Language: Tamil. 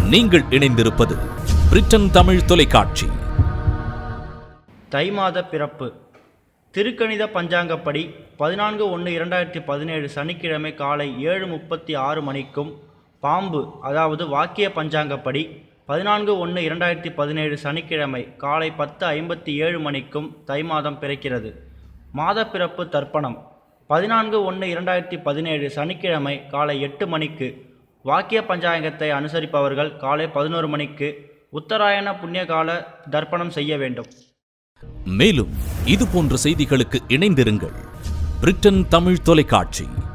நீங்கள் இணைந்திருப்பது பிரிட்டன் தமிழ் தொலைக்காட்சி தை மாத பிறப்பு திருக்கணித பஞ்சாங்கப்படி பதினான்கு ஒன்று இரண்டாயிரத்தி பதினேழு சனிக்கிழமை காலை ஏழு முப்பத்தி ஆறு மணிக்கும் பாம்பு அதாவது வாக்கிய பஞ்சாங்கப்படி பதினான்கு ஒன்று இரண்டாயிரத்தி பதினேழு சனிக்கிழமை காலை பத்து ஐம்பத்தி ஏழு மணிக்கும் தை மாதம் பிறக்கிறது மாத பிறப்பு தர்ப்பணம் பதினான்கு ஒன்று இரண்டாயிரத்தி பதினேழு சனிக்கிழமை காலை எட்டு மணிக்கு வாக்கிய பஞ்சாங்கத்தை அனுசரிப்பவர்கள் காலை பதினோரு மணிக்கு உத்தராயண புண்ணியகால தர்ப்பணம் செய்ய வேண்டும் மேலும் இது போன்ற செய்திகளுக்கு இணைந்திருங்கள் பிரிட்டன் தமிழ் தொலைக்காட்சி